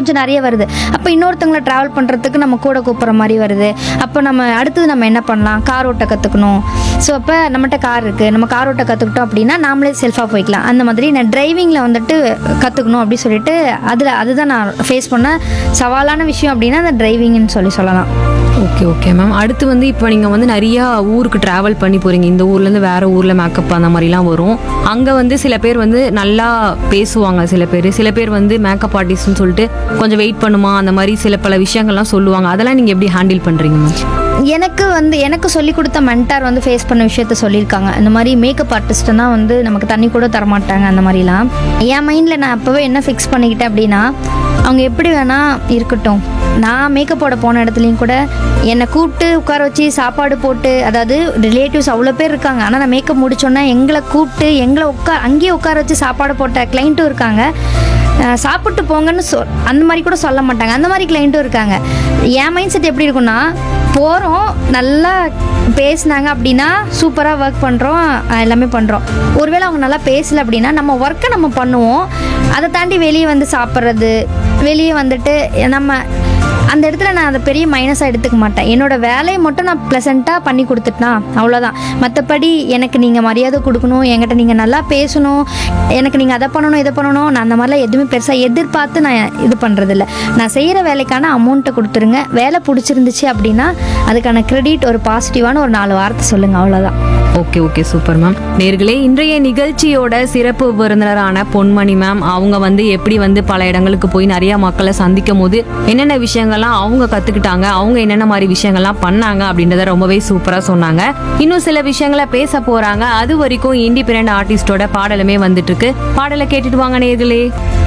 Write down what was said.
கொஞ்சம் நிறைய வருது அப்போ இன்னொருத்தவங்கள ட்ராவல் பண்ணுறதுக்கு நம்ம கூட கூப்பிட்ற மாதிரி வருது அப்போ நம்ம அடுத்தது நம்ம என்ன பண்ணலாம் கார் ஓட்ட கற்றுக்கணும் ஸோ அப்போ நம்மகிட்ட கார் இருக்குது நம்ம கார் ஓட்ட கற்றுக்கிட்டோம் அப்படின்னா நாமளே செல்ஃபாக போய்க்கலாம் அந்த மாதிரி நான் டிரைவிங்கில் வந்துட்டு கற்றுக்கணும் அப்படி சொல்லிட்டு அதில் அதுதான் நான் ஃபேஸ் பண்ண சவாலான விஷயம் அப்படின்னா அந்த டிரைவிங்னு சொல்லி சொல்லலாம் ஓகே ஓகே மேம் அடுத்து வந்து இப்போ நீங்கள் வந்து நிறைய ஊருக்கு ட்ராவல் பண்ணி போகிறீங்க இந்த ஊர்லேருந்து வேற ஊரில் மேக்கப் அந்த மாதிரிலாம் வரும் அங்கே வந்து சில பேர் வந்து நல்லா பேசுவாங்க சில பேர் சில பேர் வந்து மேக்கப் ஆர்டிஸ்ட்னு சொல்லிட்டு கொஞ்சம் வெயிட் பண்ணுமா அந்த மாதிரி சில பல விஷயங்கள்லாம் சொல்லுவாங்க அதெல்லாம் நீங்கள் எப்படி ஹேண்டில் பண்ணுறீங்க மேம் எனக்கு வந்து எனக்கு சொல்லி கொடுத்த மென்டார் வந்து ஃபேஸ் பண்ண விஷயத்த சொல்லியிருக்காங்க இந்த மாதிரி மேக்கப் ஆர்டிஸ்ட்னா வந்து நமக்கு தண்ணி கூட தரமாட்டாங்க அந்த மாதிரிலாம் என் மைண்டில் நான் அப்போவே என்ன ஃபிக்ஸ் பண்ணிக்கிட்டேன் அப்படின்னா அவங்க எப்படி வேணால் இருக்கட்டும் நான் மேக்கப் போட போன இடத்துலையும் கூட என்னை கூப்பிட்டு உட்கார வச்சு சாப்பாடு போட்டு அதாவது ரிலேட்டிவ்ஸ் அவ்வளோ பேர் இருக்காங்க ஆனால் நான் மேக்கப் முடிச்சோன்னே எங்களை கூப்பிட்டு எங்களை உட்கார் அங்கேயே உட்கார வச்சு சாப்பாடு போட்ட கிளைண்ட்டும் இருக்காங்க அஹ் சாப்பிட்டு போங்கன்னு சொ அந்த மாதிரி கூட சொல்ல மாட்டாங்க அந்த மாதிரி கிளைண்ட்டும் இருக்காங்க என் மைண்ட் செட் எப்படி இருக்குன்னா போகிறோம் நல்லா பேசுனாங்க அப்படின்னா சூப்பராக ஒர்க் பண்ணுறோம் எல்லாமே பண்ணுறோம் ஒருவேளை அவங்க நல்லா பேசல அப்படின்னா நம்ம ஒர்க்கை நம்ம பண்ணுவோம் அதை தாண்டி வெளியே வந்து சாப்பிட்றது வெளியே வந்துட்டு நம்ம அந்த இடத்துல நான் அதை பெரிய மைனஸாக எடுத்துக்க மாட்டேன் என்னோட வேலையை மட்டும் நான் ப்ளசண்ட்டாக பண்ணி கொடுத்துட்டேனா அவ்வளோதான் மற்றபடி எனக்கு நீங்கள் மரியாதை கொடுக்கணும் என்கிட்ட நீங்கள் நல்லா பேசணும் எனக்கு நீங்கள் அதை பண்ணணும் இதை பண்ணணும் நான் அந்த மாதிரிலாம் எதுவுமே பெருசாக எதிர்பார்த்து நான் இது பண்ணுறதில்ல நான் செய்கிற வேலைக்கான அமௌண்ட்டை கொடுத்துருங்க வேலை பிடிச்சிருந்துச்சு அப்படின்னா அதுக்கான கிரெடிட் ஒரு பாசிட்டிவான ஒரு நாலு வார்த்தை சொல்லுங்கள் அவ்வளோதான் ஓகே ஓகே சூப்பர் மேம் நேர்களே இன்றைய நிகழ்ச்சியோட சிறப்பு விருந்தினரான பொன்மணி மேம் அவங்க வந்து எப்படி வந்து பல இடங்களுக்கு போய் நிறைய மக்களை சந்திக்கும் போது என்னென்ன விஷயங்கள்லாம் அவங்க கத்துக்கிட்டாங்க அவங்க என்னென்ன மாதிரி விஷயங்கள்லாம் பண்ணாங்க அப்படின்றத ரொம்பவே சூப்பரா சொன்னாங்க இன்னும் சில விஷயங்களை பேச போறாங்க அது வரைக்கும் இண்டிபெண்ட் ஆர்டிஸ்டோட பாடலுமே வந்துட்டு இருக்கு பாடலை கேட்டுட்டு வாங்க நேர்களே